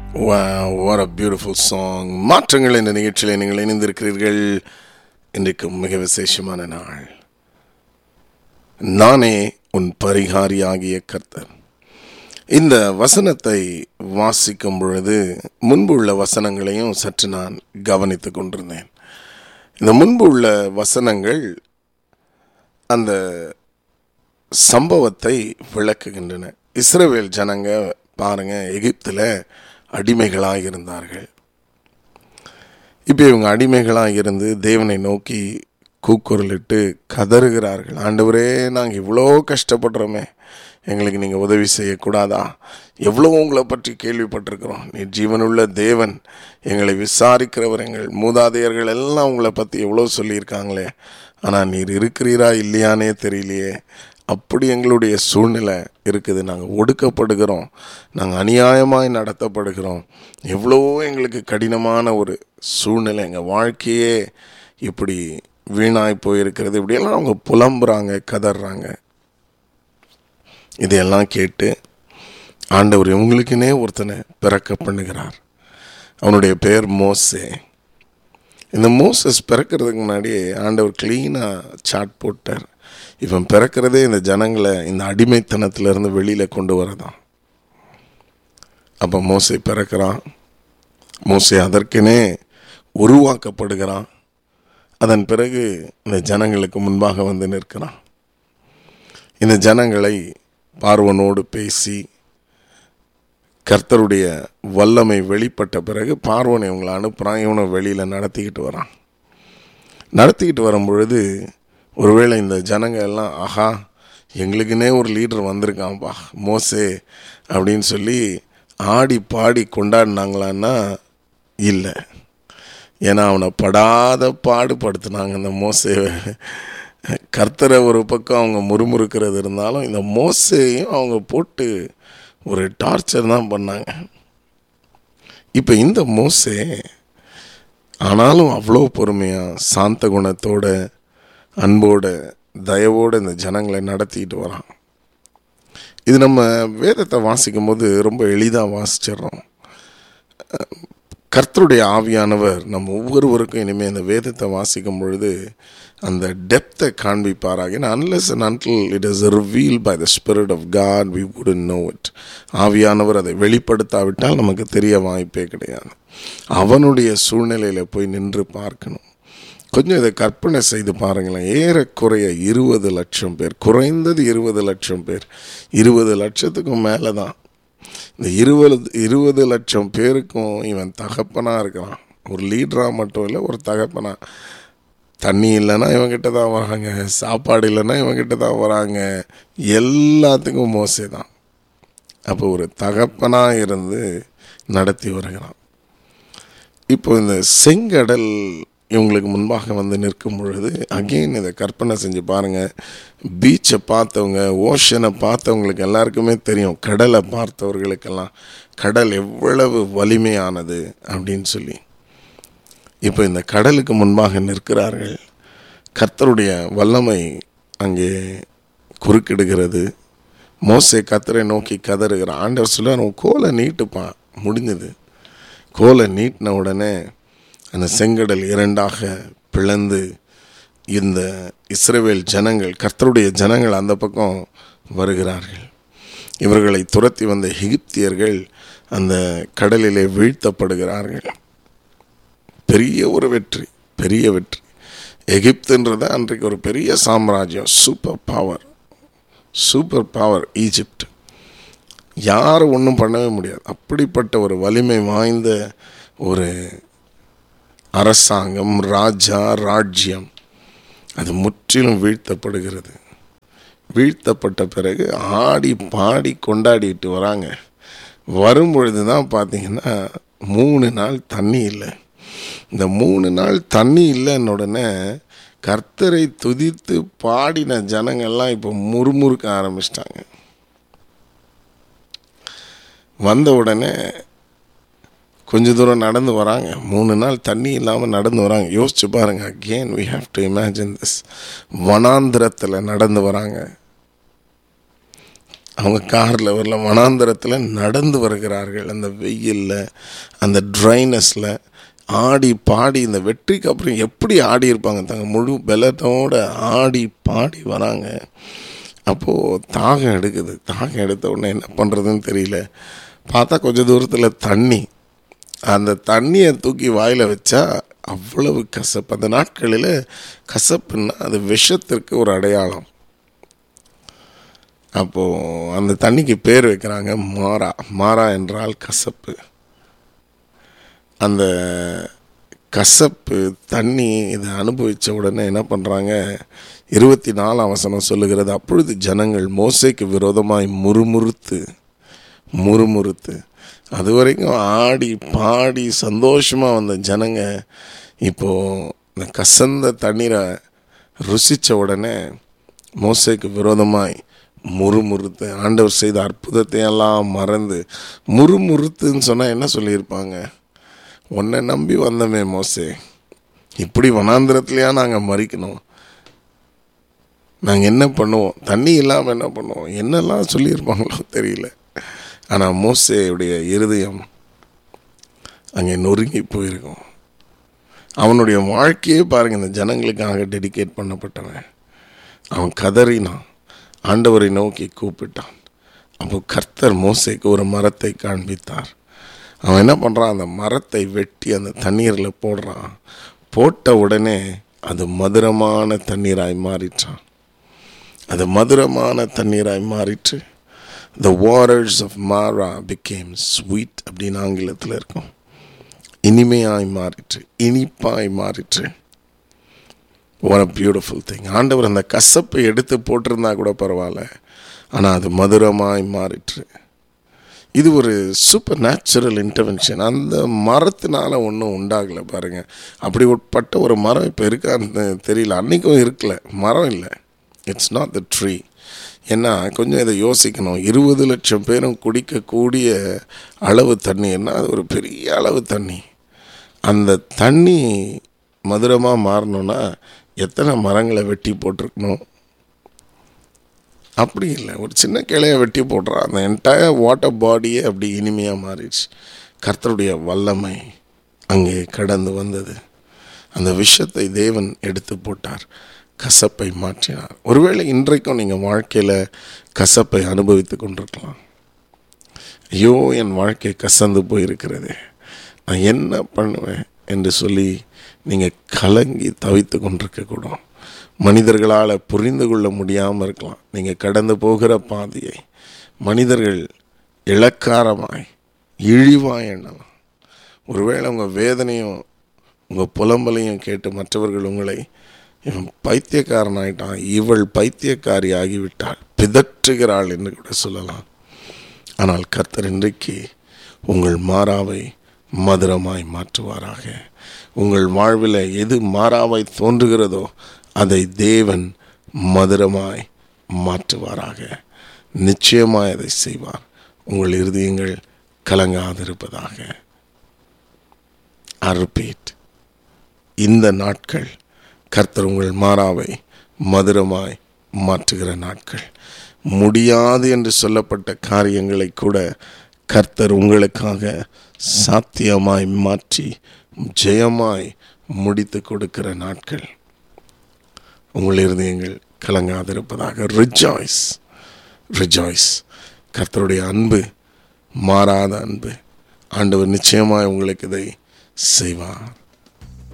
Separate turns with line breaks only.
Wow, what a beautiful song. மாற்றங்கள் என்ற நிகழ்ச்சியில் நீங்கள் இணைந்திருக்கிறீர்கள் இன்றைக்கு மிக விசேஷமான நாள் நானே உன் பரிகாரியாகிய கர்த்தர் இந்த வசனத்தை வாசிக்கும் பொழுது முன்பு உள்ள வசனங்களையும் சற்று நான் கவனித்துக் கொண்டிருந்தேன் இந்த முன்பு உள்ள வசனங்கள் அந்த சம்பவத்தை விளக்குகின்றன இஸ்ரவேல் ஜனங்க பாருங்க எகிப்தில் அடிமைகளாக இருந்தார்கள் இப்போ இவங்க அடிமைகளாக இருந்து தேவனை நோக்கி கூக்குரலிட்டு கதறுகிறார்கள் ஆண்டவரே நாங்கள் இவ்வளோ கஷ்டப்படுறோமே எங்களுக்கு நீங்கள் உதவி செய்யக்கூடாதா எவ்வளோ உங்களை பற்றி கேள்விப்பட்டிருக்கிறோம் நீ ஜீவனுள்ள தேவன் எங்களை விசாரிக்கிறவர் எங்கள் மூதாதையர்கள் எல்லாம் உங்களை பற்றி எவ்வளோ சொல்லியிருக்காங்களே ஆனால் நீர் இருக்கிறீரா இல்லையானே தெரியலையே அப்படி எங்களுடைய சூழ்நிலை இருக்குது நாங்கள் ஒடுக்கப்படுகிறோம் நாங்கள் அநியாயமாய் நடத்தப்படுகிறோம் எவ்வளோ எங்களுக்கு கடினமான ஒரு சூழ்நிலை எங்கள் வாழ்க்கையே இப்படி வீணாய் போயிருக்கிறது இப்படியெல்லாம் அவங்க புலம்புறாங்க கதறாங்க இதையெல்லாம் கேட்டு ஆண்டவர் இவங்களுக்குனே ஒருத்தனை பிறக்க பண்ணுகிறார் அவனுடைய பேர் மோசே இந்த மோசஸ் பிறக்கிறதுக்கு முன்னாடியே ஆண்டவர் க்ளீனாக சாட் போட்டார் இவன் பிறக்கிறதே இந்த ஜனங்களை இந்த அடிமைத்தனத்திலிருந்து வெளியில் கொண்டு வரதான் அப்போ மோசை பிறக்கிறான் மோசை அதற்கெனே உருவாக்கப்படுகிறான் அதன் பிறகு இந்த ஜனங்களுக்கு முன்பாக வந்து நிற்கிறான் இந்த ஜனங்களை பார்வனோடு பேசி கர்த்தருடைய வல்லமை வெளிப்பட்ட பிறகு பார்வனை இவங்களை அனுப்புகிறான் இவனை வெளியில் நடத்திக்கிட்டு வரான் நடத்திக்கிட்டு வரும் பொழுது ஒருவேளை இந்த ஜனங்க எல்லாம் ஆஹா எங்களுக்குன்னே ஒரு லீடர் வந்திருக்கான்ப்பா மோசே அப்படின்னு சொல்லி ஆடி பாடி கொண்டாடினாங்களான்னா இல்லை ஏன்னா அவனை படாத பாடுபடுத்தினாங்க இந்த மோசே கர்த்தரை ஒரு பக்கம் அவங்க முறுமுறுக்கிறது இருந்தாலும் இந்த மோசையும் அவங்க போட்டு ஒரு டார்ச்சர் தான் பண்ணாங்க இப்போ இந்த மோசே ஆனாலும் அவ்வளோ பொறுமையாக சாந்த குணத்தோட அன்போட தயவோடு இந்த ஜனங்களை நடத்திட்டு வரான் இது நம்ம வேதத்தை வாசிக்கும் போது ரொம்ப எளிதாக வாசிச்சிடுறோம் கர்த்தருடைய ஆவியானவர் நம்ம ஒவ்வொருவருக்கும் இனிமேல் இந்த வேதத்தை வாசிக்கும் பொழுது அந்த டெப்த்தை காண்பிப்பாராக ஏன்னா unless and until it is reveal by the spirit of God we வுடன் நோ இட் ஆவியானவர் அதை வெளிப்படுத்தாவிட்டால் நமக்கு தெரிய வாய்ப்பே கிடையாது அவனுடைய சூழ்நிலையில் போய் நின்று பார்க்கணும் கொஞ்சம் இதை கற்பனை செய்து பாருங்களேன் ஏறக்குறைய இருபது லட்சம் பேர் குறைந்தது இருபது லட்சம் பேர் இருபது லட்சத்துக்கும் மேலே தான் இந்த இருபது இருபது லட்சம் பேருக்கும் இவன் தகப்பனாக இருக்கிறான் ஒரு லீடராக மட்டும் இல்லை ஒரு தகப்பனா தண்ணி இல்லைன்னா இவங்கிட்ட தான் வராங்க சாப்பாடு இல்லைன்னா இவங்கிட்ட தான் வராங்க எல்லாத்துக்கும் மோசே தான் அப்போ ஒரு தகப்பனாக இருந்து நடத்தி வருகிறான் இப்போ இந்த செங்கடல் இவங்களுக்கு முன்பாக வந்து நிற்கும் பொழுது அகெயின் இதை கற்பனை செஞ்சு பாருங்கள் பீச்சை பார்த்தவங்க ஓஷனை பார்த்தவங்களுக்கு எல்லாருக்குமே தெரியும் கடலை பார்த்தவர்களுக்கெல்லாம் கடல் எவ்வளவு வலிமையானது அப்படின்னு சொல்லி இப்போ இந்த கடலுக்கு முன்பாக நிற்கிறார்கள் கர்த்தருடைய வல்லமை அங்கே குறுக்கிடுகிறது மோசை கத்தரை நோக்கி கதறுகிற ஆண்டவர் சொல்ல கோலை நீட்டுப்பா முடிஞ்சது கோலை நீட்டின உடனே அந்த செங்கடல் இரண்டாக பிளந்து இந்த இஸ்ரேவேல் ஜனங்கள் கர்த்தருடைய ஜனங்கள் அந்த பக்கம் வருகிறார்கள் இவர்களை துரத்தி வந்த எகிப்தியர்கள் அந்த கடலிலே வீழ்த்தப்படுகிறார்கள் பெரிய ஒரு வெற்றி பெரிய வெற்றி எகிப்துன்றது அன்றைக்கு ஒரு பெரிய சாம்ராஜ்யம் super power super power Egypt யாரும் ஒன்றும் பண்ணவே முடியாது அப்படிப்பட்ட ஒரு வலிமை வாய்ந்த ஒரு அரசாங்கம் ராஜா ராஜ்யம் அது முற்றிலும் வீழ்த்தப்படுகிறது வீழ்த்தப்பட்ட பிறகு ஆடி பாடி கொண்டாடிட்டு வராங்க வரும் பொழுது தான் பார்த்தீங்கன்னா மூணு நாள் தண்ணி இல்லை இந்த மூணு நாள் தண்ணி இல்லைன்னு உடனே கர்த்தரை துதித்து பாடின ஜனங்கள்லாம் இப்போ முறுமுறுக்க ஆரம்பிச்சிட்டாங்க வந்த உடனே கொஞ்ச தூரம் நடந்து வராங்க மூணு நாள் தண்ணி இல்லாமல் நடந்து வராங்க யோசிச்சு பாருங்க again we have to imagine this வனாந்திரத்தில் நடந்து வராங்க அவங்க காரில் வரல வனாந்தரத்தில் நடந்து வருகிறார்கள் அந்த வெயிலில் அந்த ட்ரைனஸில் ஆடி பாடி இந்த வெற்றிக்கு அப்புறம் எப்படி ஆடி இருப்பாங்க தங்க முழு பலத்தோட ஆடி பாடி வராங்க அப்போது தாகம் எடுக்குது தாகம் எடுத்த உடனே என்ன பண்ணுறதுன்னு தெரியல பார்த்தா கொஞ்சம் தூரத்தில் தண்ணி அந்த தண்ணியை தூக்கி வாயில் வச்சா அவ்வளவு கசப்பு அந்த நாட்களில் கசப்புன்னா அது விஷத்திற்கு ஒரு அடையாளம் அப்போது அந்த தண்ணிக்கு பேர் வைக்கிறாங்க மாறா மாறா என்றால் கசப்பு அந்த கசப்பு தண்ணி இதை அனுபவித்த உடனே என்ன பண்ணுறாங்க இருபத்தி நாலாம் வசனம் சொல்லுகிறது அப்பொழுது ஜனங்கள் மோசைக்கு விரோதமாய் முறுமுறுத்து முறுமுறுத்து அது வரைக்கும் ஆடி பாடி சந்தோஷமாக வந்த ஜனங்க இப்போது இந்த கசந்த தண்ணீரை ருசித்த உடனே மோசைக்கு விரோதமாய் முறுமுறுத்து ஆண்டவர் செய்த அற்புதத்தை எல்லாம் மறந்து முறுமுறுத்துன்னு சொன்னால் என்ன சொல்லியிருப்பாங்க உன்னை நம்பி வந்தமே மோசே இப்படி வனாந்திரத்துலையா நாங்கள் மறிக்கணும் நாங்கள் என்ன பண்ணுவோம் தண்ணி இல்லாமல் என்ன பண்ணுவோம் என்னெல்லாம் சொல்லியிருப்பாங்களோ தெரியல ஆனால் மோசேயுடைய இருதயம் அங்கே நொறுங்கி போயிருக்கும் அவனுடைய வாழ்க்கையே பாருங்க இந்த ஜனங்களுக்காக டெடிகேட் பண்ணப்பட்டவன் அவன் கதறினான் ஆண்டவரை நோக்கி கூப்பிட்டான் அப்போ கர்த்தர் மோசைக்கு ஒரு மரத்தை காண்பித்தார் அவன் என்ன பண்ணுறான் அந்த மரத்தை வெட்டி அந்த தண்ணீரில் போடுறான் போட்ட உடனே அது மதுரமான தண்ணீராய் மாறிற்றான் அது மதுரமான தண்ணீராய் மாறிற்று the waters of Marah became sweet அப்படின்னு ஆங்கிலத்தில் இருக்கும் இனிமையாய் மாறிற்று இனிப்பாய் மாறிற்று what a பியூட்டிஃபுல் திங் ஆண்டவர் அந்த கசப்பை எடுத்து போட்டிருந்தா கூட பரவாயில்ல ஆனால் அது மதுரமாய் மாறிற்று இது ஒரு சூப்பர் நேச்சுரல் இன்டர்வென்ஷன் அந்த மரத்தினால ஒன்றும் உண்டாகலை பாருங்கள் அப்படி உட்பட்ட ஒரு மரம் இப்போ இருக்கான்னு தெரியல அன்றைக்கும் இருக்கல மரம் இல்லை இட்ஸ் நாட் த ட்ரீ ஏன்னா கொஞ்சம் இதை யோசிக்கணும் இருபது லட்சம் பேரும் குடிக்கக்கூடிய அளவு தண்ணின்னா அது ஒரு பெரிய அளவு தண்ணி அந்த தண்ணி மதுரமாக மாறணும்னா எத்தனை மரங்களை வெட்டி போட்டிருக்கணும் அப்படி இல்லை ஒரு சின்ன கிளையை வெட்டி போடுறான் அந்த என்டையர் வாட்டர் பாடியே அப்படி இனிமையாக மாறிடுச்சு கர்த்தருடைய வல்லமை அங்கே கடந்து வந்தது அந்த விஷத்தை தேவன் எடுத்து போட்டார் கசப்பை மாற்றினார் ஒருவேளை இன்றைக்கும் நீங்கள் வாழ்க்கையில் கசப்பை அனுபவித்து கொண்டிருக்கலாம் ஐயோ என் வாழ்க்கை கசந்து போயிருக்கிறது நான் என்ன பண்ணுவேன் என்று சொல்லி நீங்கள் கலங்கி தவித்து கொண்டிருக்கக்கூடும் மனிதர்களால் புரிந்து கொள்ள முடியாமல் இருக்கலாம் நீங்கள் கடந்து போகிற பாதையை மனிதர்கள் இளக்காரமாய் இழிவாய் எண்ணலாம் ஒருவேளை உங்கள் வேதனையும் உங்கள் புலம்பலையும் கேட்டு மற்றவர்கள் உங்களை இவன் பைத்தியக்காரனாயிட்டான் இவள் பைத்தியக்காரி ஆகிவிட்டாள் பிதற்றுகிறாள் என்று கூட சொல்லலாம் ஆனால் கர்த்தர் இன்றைக்கு உங்கள் மாறாவை மதுரமாய் மாற்றுவாராக உங்கள் வாழ்வில் எது மாறாவாய் தோன்றுகிறதோ அதை தேவன் மதுரமாய் மாற்றுவாராக நிச்சயமாய் அதை செய்வார் உங்கள் இருதயங்கள் கலங்காதிருப்பதாக அர்பீட் இந்த நாட்கள் கர்த்தர் உங்கள் மாறாவை மதுரமாய் மாற்றுகிற நாட்கள் முடியாது என்று சொல்லப்பட்ட காரியங்களை கூட கர்த்தர் உங்களுக்காக சாத்தியமாய் மாற்றி ஜெயமாய் முடித்து கொடுக்கிற நாட்கள் உங்கள் இருதயங்கள் கலங்காதிருப்பதாக ரிஜாய்ஸ் ரிஜாய்ஸ் கர்த்தருடைய அன்பு மாறாத அன்பு ஆண்டவர் நிச்சயமாய் உங்களுக்கு இதை செய்வார்